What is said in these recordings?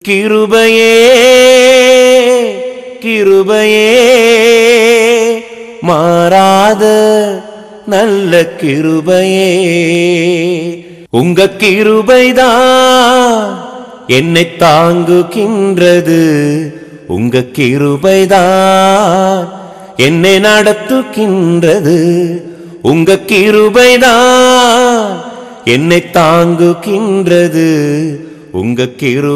கிருபையே கிருபையே மாறாத நல்ல கிருபையே உங்க கிருபைதான் என்னை தாங்குகின்றது உங்க கிருபைதான் என்னை நடத்துகின்றது உங்க கிருபைதான் என்னை தாங்குகின்றது உங்க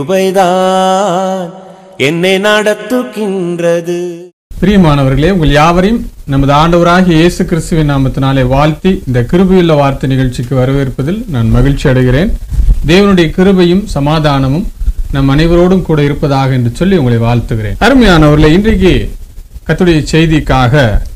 கிருபைதான் என்னை நடத்துகின்றது பிரியமானவர்களே உங்கள் யாவரையும் நமது ஆண்டவராகிய இயேசு கிறிஸ்துவின் நாமத்தினாலே வாழ்த்தி இந்த கிருபையுள்ள வார்த்தை நிகழ்ச்சிக்கு வரவேற்பதில் நான் மகிழ்ச்சி அடைகிறேன் தேவனுடைய கிருபையும் சமாதானமும் நம் அனைவரோடும் கூட இருப்பதாக என்று சொல்லி உங்களை வாழ்த்துகிறேன் அருமையானவர்களே இன்றைக்கு கத்துடைய செய்திக்காக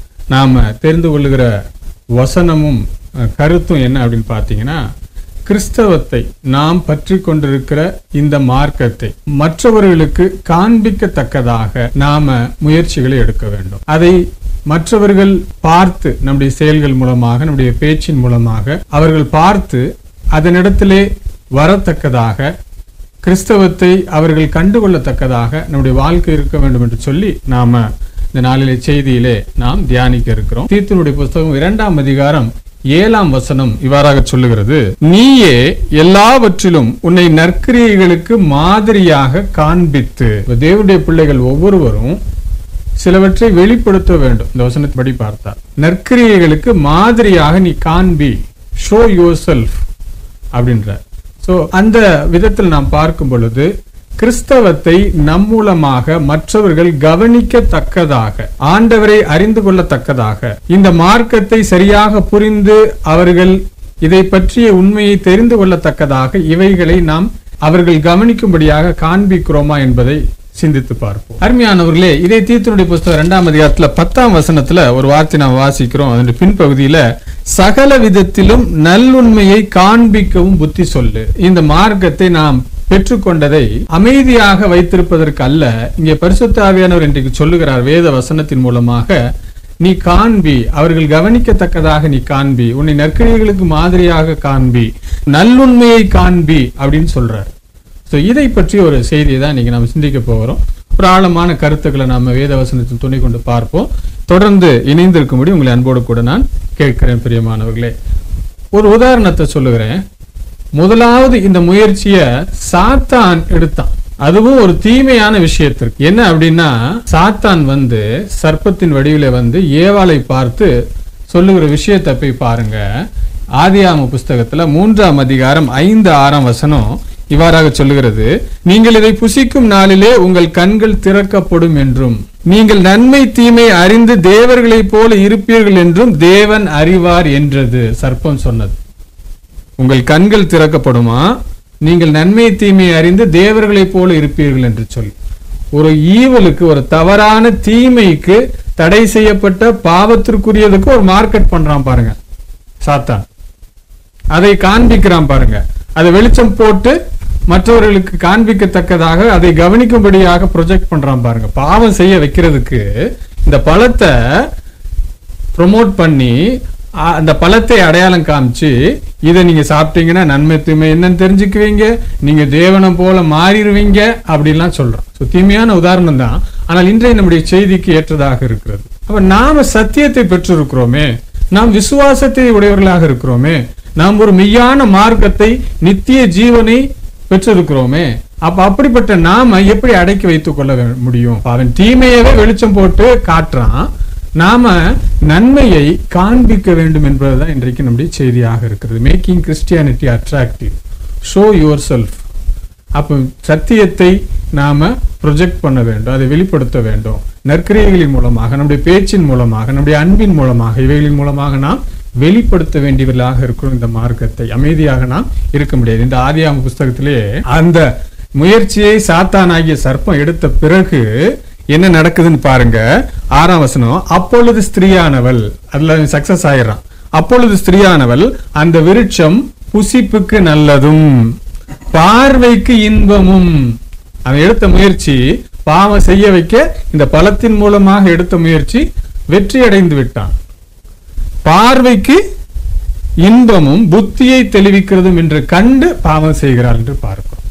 நாம தெரிந்து கொள்ளுகிற வசனமும் அஹ், கருத்தும் என்ன அப்படின்னு பார்த்தீங்கன்னா கிறிஸ்தவத்தை நாம் பற்றி கொண்டிருக்கிற இந்த மார்க்கத்தை மற்றவர்களுக்கு காண்பிக்கத்தக்கதாக நாம முயற்சிகளை எடுக்க வேண்டும் அதை மற்றவர்கள் பார்த்து நம்முடைய செயல்கள் மூலமாக நம்முடைய பேச்சின் மூலமாக அவர்கள் பார்த்து அதனிடத்திலே வரத்தக்கதாக கிறிஸ்தவத்தை அவர்கள் கண்டுகொள்ளத்தக்கதாக நம்முடைய வாழ்க்கை இருக்க வேண்டும் என்று சொல்லி நாம இந்த நாளிலே செய்தியிலே நாம் தியானிக்க இருக்கிறோம் தீர்த்தினுடைய புஸ்தகம் இரண்டாம் அதிகாரம் ஏழாம் வசனம் இவ்வாறாக சொல்லுகிறது நீயே எல்லாவற்றிலும் உன்னை நற்கிரியைகளுக்கு மாதிரியாக காண்பித்து இப்ப தேவனுடைய பிள்ளைகள் ஒவ்வொருவரும் சிலவற்றை வெளிப்படுத்த வேண்டும் இந்த வசனத்தின்படி பார்த்தார் நற்கிரியைகளுக்கு மாதிரியாக நீ காண்பி ஷோ யோர் செல்ஃப் அப்படின்ற சோ அந்த விதத்தில் நாம் பார்க்கும் பொழுது கிறிஸ்தவத்தை நம் மூலமாக மற்றவர்கள் கவனிக்கத்தக்கதாக ஆண்டவரை அறிந்து கொள்ளத்தக்கதாக இந்த மார்க்கத்தை சரியாக புரிந்து அவர்கள் இதை பற்றிய உண்மையை தெரிந்து கொள்ளத்தக்கதாக இவைகளை நாம் அவர்கள் கவனிக்கும்படியாக காண்பிக்கிறோமா என்பதை சிந்தித்து பார்ப்போம் அருமையானவர்களே இதே தீர்த்தனுடைய புஸ்தகம் இரண்டாம் அதிகாரத்துல பத்தாம் வசனத்துல ஒரு வார்த்தை நாம் வாசிக்கிறோம் அதன் பின்பகுதியில சகல விதத்திலும் நல்லுண்மையை காண்பிக்கவும் புத்தி சொல்லு இந்த மார்க்கத்தை நாம் பெற்றுக்கொண்டதை அமைதியாக வைத்திருப்பதற்கு அல்ல இங்கே பரிசுத்த ஆவியானவர் இன்றைக்கு சொல்லுகிறார் வேத வசனத்தின் மூலமாக நீ காண்பி அவர்கள் கவனிக்கத்தக்கதாக நீ காண்பி உன்னை நற்கிரியைகளுக்கு மாதிரியாக காண்பி நல்லுண்மையை காண்பி அப்படின்னு சொல்றார் ஸோ இதை பற்றி ஒரு செய்தியை தான் இன்னைக்கு நம்ம சிந்திக்க போகிறோம் ஒரு ஆழமான கருத்துக்களை நாம வேத வசனத்தின் துணை கொண்டு பார்ப்போம் தொடர்ந்து இணைந்திருக்கும்படி உங்களை அன்போடு கூட நான் கேட்கிறேன் பிரியமானவர்களே ஒரு உதாரணத்தை சொல்லுகிறேன் முதலாவது இந்த முயற்சியை சாத்தான் எடுத்தான் அதுவும் ஒரு தீமையான விஷயத்திற்கு என்ன அப்படின்னா சாத்தான் வந்து சர்ப்பத்தின் வடிவில வந்து ஏவாளை பார்த்து சொல்லுகிற விஷயத்தை போய் பாருங்க ஆதியாம புஸ்தகத்துல மூன்றாம் அதிகாரம் ஐந்து ஆறாம் வசனம் இவ்வாறாக சொல்லுகிறது நீங்கள் இதை புசிக்கும் நாளிலே உங்கள் கண்கள் திறக்கப்படும் என்றும் நீங்கள் நன்மை தீமை அறிந்து தேவர்களைப் போல இருப்பீர்கள் என்றும் தேவன் அறிவார் என்றது சர்ப்பம் சொன்னது உங்கள் கண்கள் திறக்கப்படுமா நீங்கள் நன்மை தீமை அறிந்து தேவர்களைப் போல இருப்பீர்கள் என்று சொல்லி ஒரு ஈவலுக்கு ஒரு தவறான தீமைக்கு தடை செய்யப்பட்ட பாவத்திற்குரியதுக்கு ஒரு மார்க்கெட் பண்றான் பாருங்க சாத்தான் அதை காண்பிக்கிறான் பாருங்க அதை வெளிச்சம் போட்டு மற்றவர்களுக்கு காண்பிக்கத்தக்கதாக அதை கவனிக்கும்படியாக ப்ரொஜெக்ட் பண்றான் பாருங்க பாவம் செய்ய வைக்கிறதுக்கு இந்த பழத்தை ப்ரொமோட் பண்ணி அ- அந்த பழத்தை அடையாளம் காமிச்சு இதை நீங்க சாப்பிட்டீங்கன்னா நன்மை தீமை என்னன்னு தெரிஞ்சுக்குவீங்க நீங்க தேவனை போல மாறிடுவீங்க அப்படின்லாம் சொல்றோம் ஸோ தீமையான உதாரணம் தான் ஆனால் இன்றைய நம்முடைய செய்திக்கு ஏற்றதாக இருக்கிறது அப்ப நாம சத்தியத்தை பெற்றிருக்கிறோமே நாம் விசுவாசத்தை உடையவர்களாக இருக்கிறோமே நாம் ஒரு மெய்யான மார்க்கத்தை நித்திய ஜீவனை பெற்றிருக்கிறோமே அப்ப அப்படிப்பட்ட நாம எப்படி அடக்கி வைத்துக் கொள்ள வே- முடியும் அவன் தீமையவே வெளிச்சம் போட்டு காட்டுறான் நாம நன்மையை காண்பிக்க வேண்டும் என்பதுதான் இன்றைக்கு நம்முடைய செய்தியாக இருக்கிறது making Christianity attractive show yourself அப்போ சத்தியத்தை நாம ப்ரொஜெக்ட் பண்ண வேண்டும் அதை வெளிப்படுத்த வேண்டும் நற்கிரியைகளின் மூலமாக நம்முடைய பேச்சின் மூலமாக நம்முடைய அன்பின் மூலமாக இவைகளின் மூலமாக நாம் வெளிப்படுத்த வேண்டியவர்களாக இருக்கிறோம் இந்த மார்க்கத்தை அமைதியாக நாம் இருக்க முடியாது இந்த ஆதியாம புஸ்தகத்திலே அந்த முயற்சியை சாத்தானாகிய சர்ப்பம் எடுத்த பிறகு என்ன நடக்குதுன்னு பாருங்க ஆறாம் வசனம் அப்பொழுது ஸ்திரீயானவள் அதுல சக்சஸ் ஆயிடுறான் அப்பொழுது ஸ்திரீயானவள் அந்த விருட்சம் புசிப்புக்கு நல்லதும் பார்வைக்கு இன்பமும் அவன் எடுத்த முயற்சி பாவம் செய்ய வைக்க இந்த பலத்தின் மூலமாக எடுத்த முயற்சி வெற்றி அடைந்து விட்டான் பார்வைக்கு இன்பமும் புத்தியை தெளிவிக்கிறதும் என்று கண்டு பாவம் செய்கிறாள் என்று பார்க்கிறோம்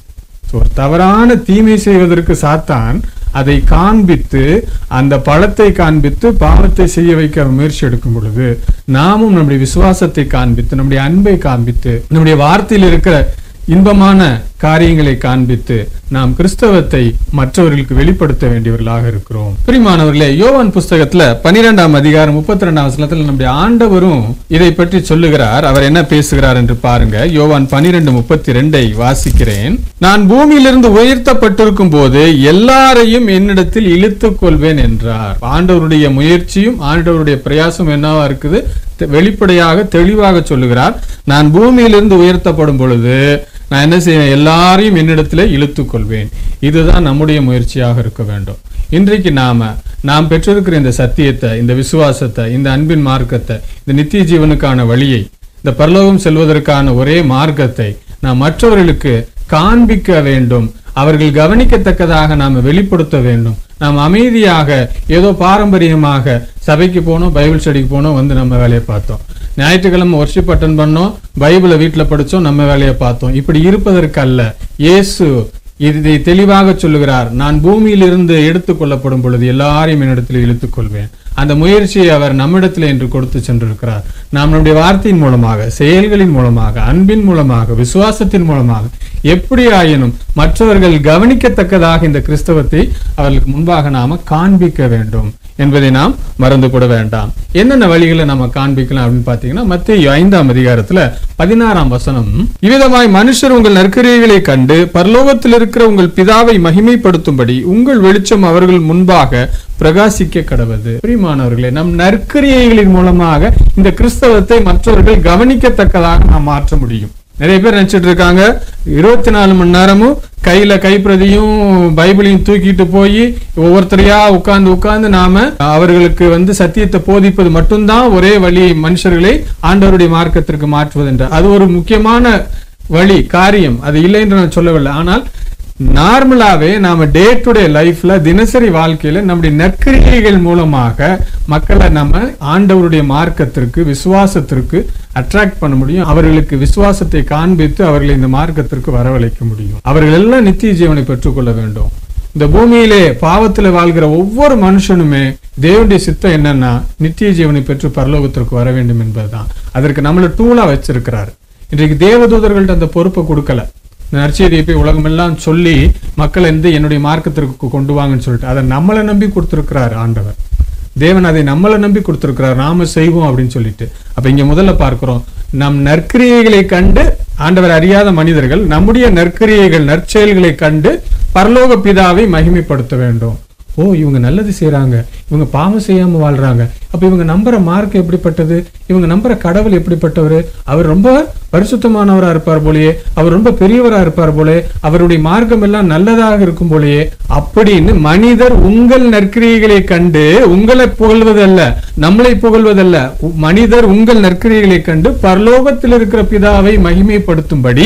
ஒரு தவறான தீமை செய்வதற்கு சாத்தான் அதை காண்பித்து அந்த பழத்தை காண்பித்து பாவத்தை செய்ய வைக்க அவன் முயற்சி எடுக்கும் பொழுது நாமும் நம்முடைய விசுவாசத்தை காண்பித்து நம்முடைய அன்பை காண்பித்து நம்முடைய வார்த்தையில் இருக்கிற இன்பமான காரியங்களை காண்பித்து நாம் கிறிஸ்தவத்தை மற்றவர்களுக்கு வெளிப்படுத்த வேண்டியவர்களாக இருக்கிறோம் பிரிமானவர்களே யோவான் புஸ்தகத்துல பனிரெண்டாம் அதிகாரம் முப்பத்தி ரெண்டாம் வசனத்துல நம்முடைய ஆண்டவரும் இதை பற்றி சொல்லுகிறார் அவர் என்ன பேசுகிறார் என்று பாருங்க யோவான் பனிரெண்டு முப்பத்தி ரெண்டை வாசிக்கிறேன் நான் பூமியிலிருந்து உயர்த்தப்பட்டிருக்கும் போது எல்லாரையும் என்னிடத்தில் இழுத்துக் கொள்வேன் என்றார் ஆண்டவருடைய முயற்சியும் ஆண்டவருடைய பிரயாசம் என்னவா இருக்குது தெ- வெளிப்படையாக தெளிவாக சொல்லுகிறார் நான் பூமியிலிருந்து உயர்த்தப்படும் பொழுது நான் என்ன செய்வேன் எல்லாரையும் என்னிடத்திலே இழுத்துக் கொள்வேன் இதுதான் நம்முடைய முயற்சியாக இருக்க வேண்டும் இன்றைக்கு நாம நாம் பெற்றிருக்கிற இந்த சத்தியத்தை இந்த விசுவாசத்தை இந்த அன்பின் மார்க்கத்தை இந்த நித்திய ஜீவனுக்கான வழியை இந்த பரலோகம் செல்வதற்கான ஒரே மார்க்கத்தை நாம் மற்றவர்களுக்கு காண்பிக்க வேண்டும் அவர்கள் கவனிக்கத்தக்கதாக நாம் வெளிப்படுத்த வேண்டும் நாம் அமைதியாக ஏதோ பாரம்பரியமாக சபைக்கு போனோம் பைபிள் ஸ்டடிக்கு போனோம் வந்து நம்ம வேலையை பார்த்தோம் ஞாயிற்றுக்கிழமை ஒர்ஷிப் அட்டன் பண்ணோம் பைபிளை வீட்டில் படிச்சோம் நம்ம வேலையை பார்த்தோம் இப்படி இருப்பதற்கு அல்ல இயேசு இதை தெளிவாக சொல்லுகிறார் நான் பூமியிலிருந்து எடுத்துக் கொள்ளப்படும் பொழுது எல்லாரையும் என்னிடத்தில் இழுத்துக் கொள்வேன் அந்த முயற்சியை அவர் நம்மிடத்தில் என்று கொடுத்து சென்றிருக்கிறார் நாம் நம்முடைய வார்த்தையின் மூலமாக செயல்களின் மூலமாக அன்பின் மூலமாக விசுவாசத்தின் மூலமாக எப்படி ஆயினும் மற்றவர்கள் கவனிக்கத்தக்கதாக இந்த கிறிஸ்தவத்தை அவர்களுக்கு முன்பாக நாம காண்பிக்க வேண்டும் என்பதை நாம் மறந்து கூட வேண்டாம் என்னென்ன வழிகளை நம்ம காண்பிக்கலாம் அப்படின்னு பாத்தீங்கன்னா மத்திய ஐந்தாம் அதிகாரத்துல பதினாறாம் வசனம் இவ்விதமாய் மனுஷர் உங்கள் நற்கரியைகளை கண்டு பரலோகத்தில் இருக்கிற உங்கள் பிதாவை மகிமைப்படுத்தும்படி உங்கள் வெளிச்சம் அவர்கள் முன்பாக பிரகாசிக்க கடவது பிரியமானவர்களே நம் நற்கரியைகளின் மூலமாக இந்த கிறிஸ்தவத்தை மற்றவர்கள் கவனிக்கத்தக்கதாக நாம் மாற்ற முடியும் நிறைய பேர் நினைச்சிட்டு இருக்காங்க இருபத்தி நாலு மணி நேரமும் கையில கைப்பிரதியும் பைபிளையும் தூக்கிட்டு போய் ஒவ்வொருத்தரையா உட்கார்ந்து உட்கார்ந்து நாம அவர்களுக்கு வந்து சத்தியத்தை போதிப்பது மட்டும்தான் ஒரே வழி மனுஷர்களை ஆண்டவருடைய மார்க்கத்திற்கு மாற்றுவது என்ற அது ஒரு முக்கியமான வழி காரியம் அது இல்லை என்று நான் சொல்லவில்லை ஆனால் நார்மலாவே நாம டே டு டே லைஃப்ல தினசரி வாழ்க்கையில நம்முடைய நற்கிரியைகள் மூலமாக மக்களை நம்ம ஆண்டவருடைய மார்க்கத்திற்கு விசுவாசத்திற்கு அட்ராக்ட் பண்ண முடியும் அவர்களுக்கு விசுவாசத்தை காண்பித்து அவர்களை இந்த மார்க்கத்திற்கு வரவழைக்க முடியும் அவர்கள் எல்லாம் நித்திய ஜீவனை பெற்றுக்கொள்ள வேண்டும் இந்த பூமியிலே பாவத்துல வாழ்கிற ஒவ்வொரு மனுஷனுமே தேவனுடைய சித்தம் என்னன்னா நித்திய ஜீவனை பெற்று பரலோகத்திற்கு வர வேண்டும் என்பதுதான் அதற்கு நம்மள டூலா வச்சிருக்கிறார் இன்றைக்கு தேவதூதர்கள்ட்ட அந்த பொறுப்பை கொடுக்கல இந்த நற்செய்தியை போய் உலகமெல்லாம் சொல்லி மக்களை வந்து என்னுடைய மார்க்கத்திற்கு கொண்டு வாங்கன்னு சொல்லிட்டு அதை நம்மளை நம்பி கொடுத்திருக்கிறார் ஆண்டவர் தேவன் அதை நம்மளை நம்பி கொடுத்திருக்கிறார் நாம செய்வோம் அப்படின்னு சொல்லிட்டு அப்ப இங்க முதல்ல பார்க்கிறோம் நம் நற்கிரியைகளை கண்டு ஆண்டவர் அறியாத மனிதர்கள் நம்முடைய நற்கிரியைகள் நற்செயல்களை கண்டு பரலோக பிதாவை மகிமைப்படுத்த வேண்டும் ஓ இவங்க நல்லது செய்றாங்க இவங்க பாவம் செய்யாம வாழ்றாங்க அப்ப இவங்க நம்புற மார்க் எப்படிப்பட்டது இவங்க நம்புற கடவுள் எப்படிப்பட்டவர் அவர் ரொம்ப பரிசுத்தமானவரா இருப்பார் போலயே அவர் ரொம்ப பெரியவரா இருப்பார் போலே அவருடைய மார்க்கம் எல்லாம் நல்லதாக இருக்கும் போலயே அப்படின்னு மனிதர் உங்கள் நற்கிரியைகளை கண்டு உங்களை புகழ்வதல்ல நம்மளை புகழ்வதல்ல உ- மனிதர் உங்கள் நற்கிரியைகளை கண்டு பரலோகத்தில் இருக்கிற பிதாவை மகிமைப்படுத்தும்படி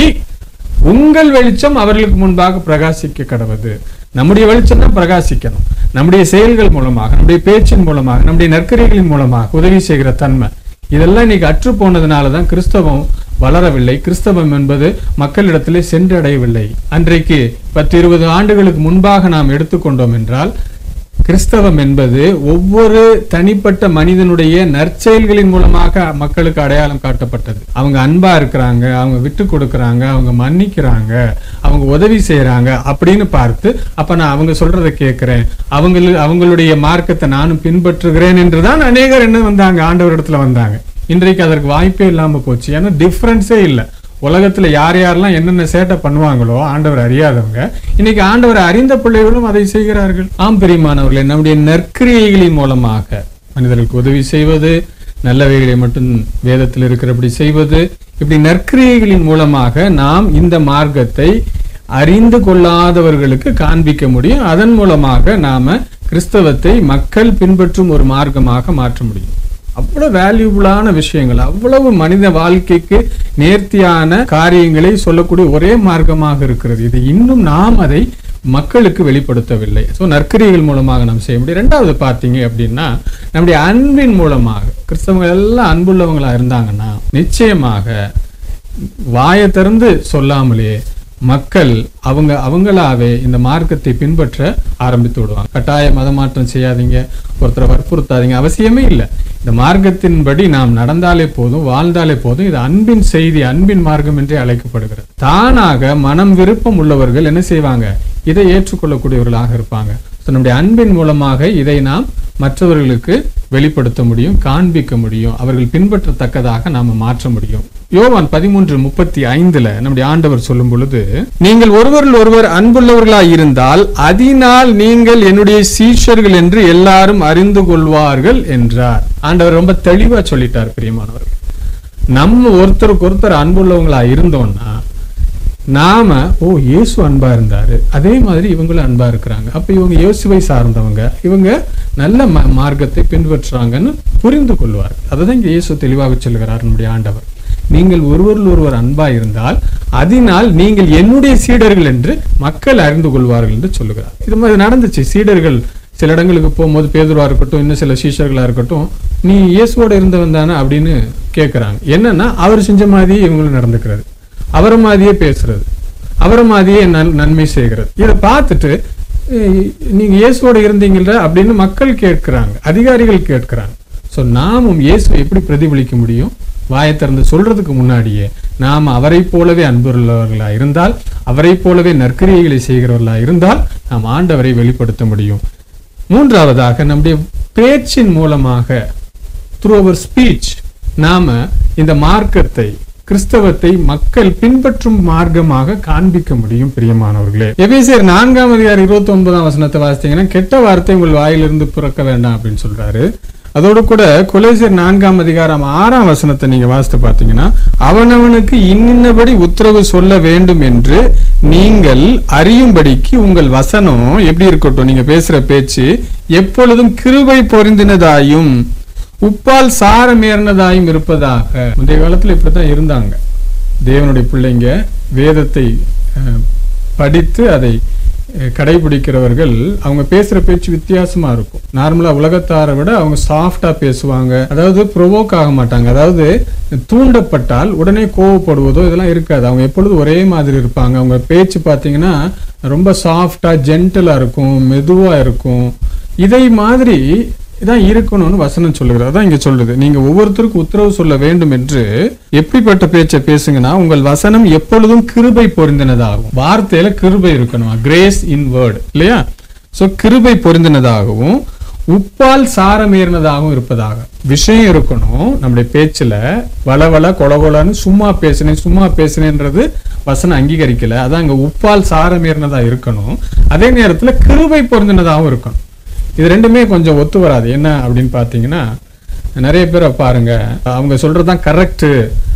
உங்கள் வெளிச்சம் அவர்களுக்கு முன்பாக பிரகாசிக்க கடவுது நம்முடைய வெளிச்சம் தான் பிரகாசிக்கணும் நம்முடைய செயல்கள் மூலமாக நம்முடைய பேச்சின் மூலமாக நம்முடைய நற்கரைகளின் மூலமாக உதவி செய்கிற தன்மை இதெல்லாம் இன்னைக்கு அற்று போனதுனால தான் கிறிஸ்தவம் வளரவில்லை கிறிஸ்தவம் என்பது மக்களிடத்திலே சென்றடையவில்லை அன்றைக்கு பத்து இருபது ஆண்டுகளுக்கு முன்பாக நாம் எடுத்துக்கொண்டோம் என்றால் கிறிஸ்தவம் என்பது ஒவ்வொரு தனிப்பட்ட மனிதனுடைய நற்செயல்களின் மூலமாக மக்களுக்கு அடையாளம் காட்டப்பட்டது அவங்க அன்பா இருக்கிறாங்க அவங்க விட்டு கொடுக்கறாங்க அவங்க மன்னிக்கிறாங்க அவங்க உதவி செய்யறாங்க அப்படின்னு பார்த்து அப்ப நான் அவங்க சொல்றதை கேட்கிறேன் அவங்க அவங்களுடைய மார்க்கத்தை நானும் பின்பற்றுகிறேன் என்றுதான் அநேகர் என்ன வந்தாங்க ஆண்டவரிடத்துல வந்தாங்க இன்றைக்கு அதற்கு வாய்ப்பே இல்லாம போச்சு ஏன்னா டிஃபரன்ஸே இல்லை உலகத்துல யார் யாரெல்லாம் என்னென்ன சேட்டை பண்ணுவாங்களோ ஆண்டவர் அறியாதவங்க இன்னைக்கு ஆண்டவர் அறிந்த பிள்ளைகளும் அதை செய்கிறார்கள் ஆம் பெரியமானவர்களே நம்முடைய நற்கிரியைகளின் மூலமாக மனிதர்களுக்கு உதவி செய்வது நல்லவைகளை மட்டும் வேதத்தில் இருக்கிறபடி செய்வது இப்படி நற்கிரியைகளின் மூலமாக நாம் இந்த மார்க்கத்தை அறிந்து கொள்ளாதவர்களுக்கு காண்பிக்க முடியும் அதன் மூலமாக நாம கிறிஸ்தவத்தை மக்கள் பின்பற்றும் ஒரு மார்க்கமாக மாற்ற முடியும் அவ்வளவு வேல்யூபிளான விஷயங்கள் அவ்வளவு மனித வாழ்க்கைக்கு நேர்த்தியான காரியங்களை சொல்லக்கூடிய ஒரே மார்க்கமாக இருக்கிறது இது இன்னும் நாம் அதை மக்களுக்கு வெளிப்படுத்தவில்லை ஸோ நற்கரிகள் மூலமாக நாம் செய்ய முடியும் ரெண்டாவது பார்த்தீங்க அப்படின்னா நம்முடைய அன்பின் மூலமாக கிறிஸ்தவங்க எல்லாம் அன்புள்ளவங்களா இருந்தாங்கன்னா நிச்சயமாக வாயை திறந்து சொல்லாமலே மக்கள் அவங்க அவங்களாவே இந்த மார்க்கத்தை பின்பற்ற ஆரம்பித்து விடுவாங்க கட்டாய மதமாற்றம் செய்யாதீங்க ஒருத்தரை வற்புறுத்தாதீங்க அவசியமே இல்லை இந்த மார்க்கத்தின்படி நாம் நடந்தாலே போதும் வாழ்ந்தாலே போதும் இது அன்பின் செய்தி அன்பின் மார்க்கம் என்றே அழைக்கப்படுகிறது தானாக மனம் விருப்பம் உள்ளவர்கள் என்ன செய்வாங்க இதை ஏற்றுக்கொள்ளக்கூடியவர்களாக இருப்பாங்க So, நம்முடைய அன்பின் மூலமாக இதை நாம் மற்றவர்களுக்கு வெளிப்படுத்த முடியும் காண்பிக்க முடியும் அவர்கள் பின்பற்றத்தக்கதாக நாம மாற்ற முடியும் யோவான் பதிமூன்று முப்பத்தி ஐந்துல நம்முடைய ஆண்டவர் சொல்லும் பொழுது நீங்கள் ஒருவரில் ஒருவர் அன்புள்ளவர்களாய் இருந்தால் அதனால் நீங்கள் என்னுடைய சீஷர்கள் என்று எல்லாரும் அறிந்து கொள்வார்கள் என்றார் ஆண்டவர் ரொம்ப தெளிவா சொல்லிட்டார் பிரியமானவர்கள் நம்ம ஒருத்தருக்கு ஒருத்தர் அன்புள்ளவங்களா இருந்தோம்னா நாம ஓ இயேசு அன்பா இருந்தாரு அதே மாதிரி இவங்களும் அன்பா இருக்கிறாங்க அப்ப இவங்க இயேசுவை சார்ந்தவங்க இவங்க நல்ல ம- மார்க்கத்தை பின்பற்றுறாங்கன்னு புரிந்து கொள்வார் அதுதான் இங்க இயேசு தெளிவாக சொல்லுகிறார் நம்முடைய ஆண்டவர் நீங்கள் ஒருவரில் ஒருவர் அன்பா இருந்தால் அதனால் நீங்கள் என்னுடைய சீடர்கள் என்று மக்கள் அறிந்து கொள்வார்கள் என்று சொல்லுகிறார் இது மாதிரி நடந்துச்சு சீடர்கள் சில இடங்களுக்கு போகும்போது பேதுருவா இருக்கட்டும் இன்னும் சில சீஷர்களா இருக்கட்டும் நீ இயேசுவோட இருந்தவன் தானே அப்படின்னு கேட்கறாங்க என்னன்னா அவர் செஞ்ச மாதிரியே இவங்களும் நடந்துக்கிறது அவரை மாதிரியே பேசுறது அவரை மாதிரியே நன்- நன்மை செய்கிறது இதை பார்த்துட்டு "ஏய், நீங்க இயேசுவோட இருந்தீங்கல்ல அப்படின்னு மக்கள் கேட்கிறாங்க அதிகாரிகள் கேட்கிறாங்க சோ நாமும் இயேசுவை எப்படி பிரதிபலிக்க முடியும் வாயை திறந்து சொல்றதுக்கு முன்னாடியே நாம் அவரை போலவே அன்புள்ளவர்களா இருந்தால் அவரை போலவே நற்கிரியைகளை செய்கிறவர்களா இருந்தால் நாம் ஆண்டவரை வெளிப்படுத்த முடியும் மூன்றாவதாக நம்முடைய பேச்சின் மூலமாக த்ரூ அவர் ஸ்பீச் நாம இந்த மார்க்கத்தை கிறிஸ்தவத்தை மக்கள் பின்பற்றும் மார்க்கமாக காண்பிக்க முடியும் பிரியமானவர்களே எபேசியர் நான்காம் அதிகாரம் இருபத்தி ஒன்பதாம் வசனத்தை வாசித்தீங்கன்னா கெட்ட வார்த்தை உங்கள் வாயிலிருந்து பிறக்க வேண்டாம் அப்படின்னு சொல்றாரு அதோடு கூட கொலேசியர் நான்காம் அதிகாரம் ஆறாம் வசனத்தை நீங்க வாசித்து பார்த்தீங்கன்னா அவனவனுக்கு இன்னின்னபடி உத்தரவு சொல்ல வேண்டும் என்று நீங்கள் அறியும்படிக்கு உங்கள் வசனம் எப்படி இருக்கட்டும் நீங்க பேசுற பேச்சு எப்பொழுதும் கிருபை பொருந்தினதாயும் உப்பால் சாரமேறினதாயும் இருப்பதாக முந்தைய காலத்துல இப்படித்தான் இருந்தாங்க தேவனுடைய பிள்ளைங்க வேதத்தை அஹ், படித்து அதை அஹ், கடைபிடிக்கிறவர்கள் அவங்க பேசுற பேச்சு வித்தியாசமா இருக்கும் நார்மலா உலகத்தாரை விட அவங்க சாஃப்டா பேசுவாங்க அதாவது ப்ரொவோக் ஆக மாட்டாங்க அதாவது தூண்டப்பட்டால் உடனே கோவப்படுவதோ இதெல்லாம் இருக்காது அவங்க எப்பொழுதும் ஒரே மாதிரி இருப்பாங்க அவங்க பேச்சு பார்த்தீங்கன்னா ரொம்ப சாஃப்டா ஜென்டலா இருக்கும் மெதுவா இருக்கும் இதை மாதிரி இதான் இருக்கணும்னு வசனம் சொல்லுகிறது அதான் இங்க சொல்லுது நீங்க ஒவ்வொருத்தருக்கும் உத்தரவு சொல்ல வேண்டும் என்று எப்படிப்பட்ட பேச்சை பேசுங்கன்னா உங்கள் வசனம் எப்பொழுதும் கிருபை பொருந்தினதாகும் வார்த்தையில கிருபை இருக்கணும் கிரேஸ் இன் வேர்ட் இல்லையா சோ கிருபை பொருந்தினதாகவும் உப்பால் சாரமேறினதாகவும் இருப்பதாக விஷயம் இருக்கணும் நம்முடைய பேச்சுல வளவள கொலகொலன்னு சும்மா பேசினேன் சும்மா பேசினேன்றது வசனம் அங்கீகரிக்கல அதான் இங்க உப்பால் சாரமேறினதா இருக்கணும் அதே நேரத்துல கிருபை பொருந்தினதாகவும் இருக்கணும் இது ரெண்டுமே கொஞ்சம் ஒத்து வராது என்ன அப்படின்னு பார்த்தீங்கன்னா நிறைய பேரை பாருங்க அவங்க சொல்றதுதான் கரெக்டு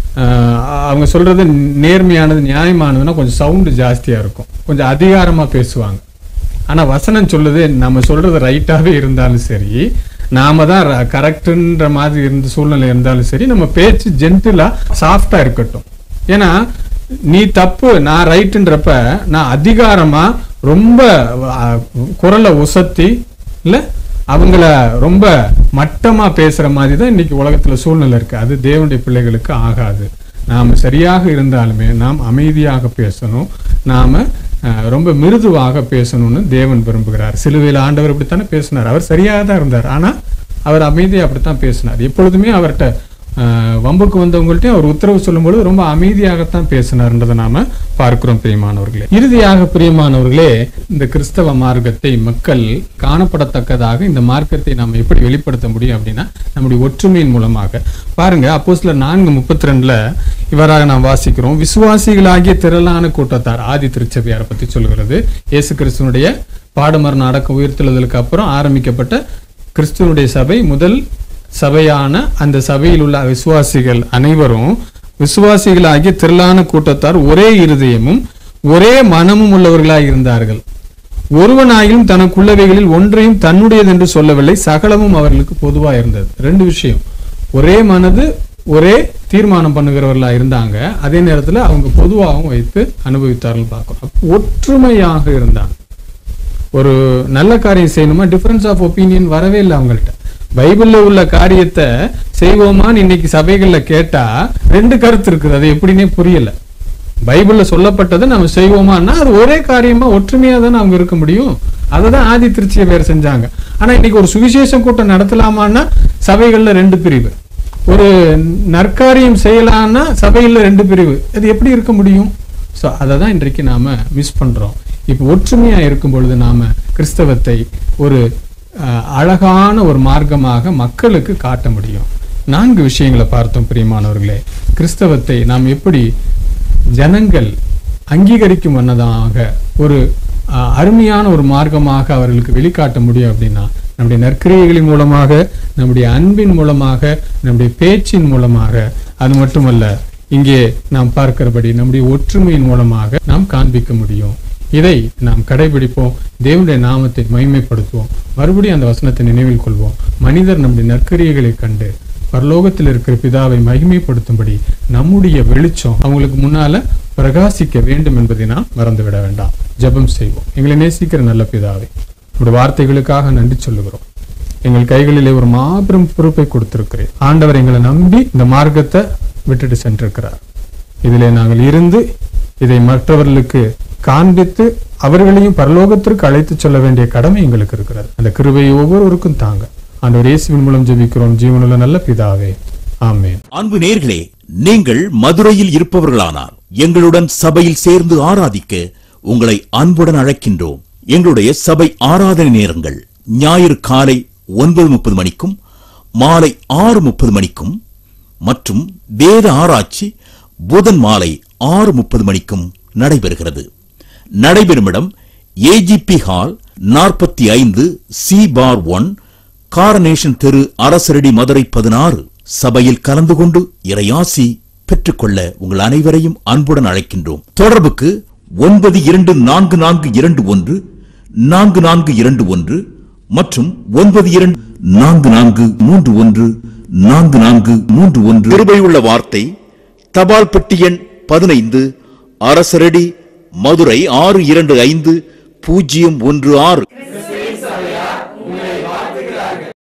அவங்க சொல்றது நேர்மையானது நியாயமானதுன்னா கொஞ்சம் சவுண்டு ஜாஸ்தியா இருக்கும் கொஞ்சம் அதிகாரமா பேசுவாங்க ஆனா வசனம் சொல்லுது நம்ம சொல்றது ரைட்டாவே இருந்தாலும் சரி நாம தான் கரெக்டுன்ற மாதிரி இருந்த சூழ்நிலை இருந்தாலும் சரி நம்ம பேச்சு ஜென்டிலா சாஃப்டா இருக்கட்டும் ஏன்னா நீ தப்பு நான் ரைட்டுன்றப்ப நான் அதிகாரமா ரொம்ப அஹ், குரலை உசத்தி இல்ல அவங்கள ரொம்ப மட்டமா பேசுற மாதிரி தான் இன்னைக்கு உலகத்துல சூழ்நிலை இருக்கு அது தேவனுடைய பிள்ளைகளுக்கு ஆகாது நாம் சரியாக இருந்தாலுமே நாம் அமைதியாக பேசணும் நாம அஹ், ரொம்ப மிருதுவாக பேசணும்னு தேவன் விரும்புகிறார் சிலுவையில் ஆண்டவர் இப்படித்தானே பேசினார் அவர் சரியாக தான் இருந்தார் ஆனா அவர் அமைதியாக அப்படித்தான் பேசினார் எப்பொழுதுமே அவர்கிட்ட அஹ், வம்புக்கு வந்தவங்கள்ட்டையும் அவர் உத்தரவு சொல்லும்பொழுது ரொம்ப அமைதியாகத்தான் பேசினார்ன்றதை நாம பார்க்கிறோம் பிரியமானவர்களே இறுதியாக பிரியமானவர்களே இந்த கிறிஸ்தவ மார்க்கத்தை மக்கள் காணப்படத்தக்கதாக இந்த மார்க்கத்தை நாம் எப்படி வெளிப்படுத்த முடியும் அப்படின்னா நம்முடைய ஒற்றுமையின் மூலமாக பாருங்க அப்போ சில நான்கு முப்பத்தி ரெண்டுல இவராக நாம் வாசிக்கிறோம் விசுவாசிகளாகிய திரளான கூட்டத்தார் ஆதி திருச்சபையாரை பத்தி சொல்கிறது இயேசு கிறிஸ்துவனுடைய பாடுமரண அடக்க உயிர்த்தெழுதலுக்கு அப்புறம் ஆரம்பிக்கப்பட்ட கிறிஸ்துவனுடைய சபை முதல் சபையான அந்த சபையில் உள்ள விசுவாசிகள் அனைவரும் விசுவாசிகளாகிய திரளான கூட்டத்தார் ஒரே இருதயமும் ஒரே மனமும் உள்ளவர்களாய் இருந்தார்கள் ஒருவனாயிலும் தனக்குள்ளவைகளில் ஒன்றையும் தன்னுடையது என்று சொல்லவில்லை சகலமும் அவர்களுக்கு பொதுவா இருந்தது ரெண்டு விஷயம் ஒரே மனது ஒரே தீர்மானம் பண்ணுகிறவர்களா இருந்தாங்க அதே நேரத்துல அவங்க பொதுவாகவும் வைத்து அனுபவித்தார்கள் பார்க்கிறோம் அப்ப ஒற்றுமையாக இருந்தாங்க ஒரு நல்ல காரியம் செய்யணுமா டிஃபரன்ஸ் ஆஃப் ஒப்பீனியன் வரவே இல்லை அவங்கள்ட்ட பைபிள்ல உள்ள காரியத்தை செய்வோமான்னு இன்னைக்கு சபைகள்ல கேட்டா ரெண்டு கருத்து இருக்குது அது எப்படின்னே புரியல பைபிள்ல சொல்லப்பட்டதை நம்ம செய்வோமான்னா அது ஒரே காரியமா ஒற்றுமையா தானே அவங்க இருக்க முடியும் அதை தான் ஆதி திருச்சியை வேற செஞ்சாங்க ஆனா இன்னைக்கு ஒரு சுவிசேஷம் கூட்டம் நடத்தலாமான்னா சபைகள்ல ரெண்டு பிரிவு ஒரு நற்காரியம் செய்யலாம்னா சபையில ரெண்டு பிரிவு அது எப்படி இருக்க முடியும் ஸோ அதை தான் இன்றைக்கு நாம மிஸ் பண்றோம் இப்போ ஒற்றுமையா இருக்கும் பொழுது நாம கிறிஸ்தவத்தை ஒரு அஹ், அழகான ஒரு மார்க்கமாக மக்களுக்கு காட்ட முடியும் நான்கு விஷயங்களை பார்த்தோம் பிரியமானவர்களே கிறிஸ்தவத்தை நாம் எப்படி ஜனங்கள் அங்கீகரிக்கும் வண்ணதாக ஒரு அஹ், அருமையான ஒரு மார்க்கமாக அவர்களுக்கு வெளிக்காட்ட முடியும் அப்படின்னா நம்முடைய நற்கிரியைகளின் மூலமாக நம்முடைய அன்பின் மூலமாக நம்முடைய பேச்சின் மூலமாக அது மட்டுமல்ல இங்கே நாம் பார்க்கிறபடி நம்முடைய ஒற்றுமையின் மூலமாக நாம் காண்பிக்க முடியும் இதை நாம் கடைபிடிப்போம் தேவனுடைய நாமத்தை மகிமைப்படுத்துவோம் மறுபடியும் அந்த வசனத்தை நினைவில் கொள்வோம் மனிதர் நம்முடைய நற்கரியைகளை கண்டு பரலோகத்தில் இருக்கிற பிதாவை மகிமைப்படுத்தும்படி நம்முடைய வெளிச்சம் அவங்களுக்கு முன்னால பிரகாசிக்க வேண்டும் என்பதை நாம் மறந்துவிட வேண்டாம் ஜெபம் செய்வோம் எங்களை நேசிக்கிற நல்ல பிதாவை உங்களுடைய வார்த்தைகளுக்காக நன்றி சொல்லுகிறோம் எங்கள் கைகளிலே ஒரு மாபெரும் பொறுப்பை கொடுத்திருக்கிறேன் ஆண்டவர் எங்களை நம்பி இந்த மார்க்கத்தை விட்டுட்டு சென்றிருக்கிறார் இதிலே நாங்கள் இருந்து இதை மற்றவர்களுக்கு காண்பித்து அவர்களையும் பரலோகத்திற்கு அழைத்து சொல்ல வேண்டிய கடமை எங்களுக்கு இருக்கிறது அந்த கிருபையை ஒவ்வொருவருக்கும் தாங்க ஆண்டவர் இயேசுவின் மூலம் ஜெபிக்கிறோம் ஜீவனுள்ள நல்ல பிதாவே ஆமென் அன்பு நேர்களே நீங்கள் மதுரையில் இருப்பவர்களானார் எங்களுடன் சபையில் சேர்ந்து ஆராதிக்க உங்களை அன்புடன் அழைக்கின்றோம் எங்களுடைய சபை ஆராதனை நேரங்கள் ஞாயிறு காலை ஒன்பது முப்பது மணிக்கும் மாலை ஆறு முப்பது மணிக்கும் மற்றும் வேத ஆராய்ச்சி புதன் மாலை ஆறு முப்பது மணிக்கும் நடைபெறுகிறது நடைபெறும் இடம் ஏஜிபி ஹால் நாற்பத்தி ஐந்து சி பார் ஒன் காரனேஷன் தெரு அரசரடி மதுரை பதினாறு சபையில் கலந்து கொண்டு இறையாசி பெற்றுக்கொள்ள உங்கள் அனைவரையும் அன்புடன் அழைக்கின்றோம் தொடர்புக்கு ஒன்பது இரண்டு நான்கு நான்கு இரண்டு ஒன்று நான்கு நான்கு இரண்டு ஒன்று மற்றும் ஒன்பது இரண்டு நான்கு நான்கு மூன்று ஒன்று நான்கு நான்கு மூன்று ஒன்று கிருபையுள்ள வார்த்தை தபால் பெட்டி எண் பதினைந்து அரசரடி மதுரை ஆறு இரண்டு ஐந்து பூஜ்ஜியம் ஒன்று ஆறு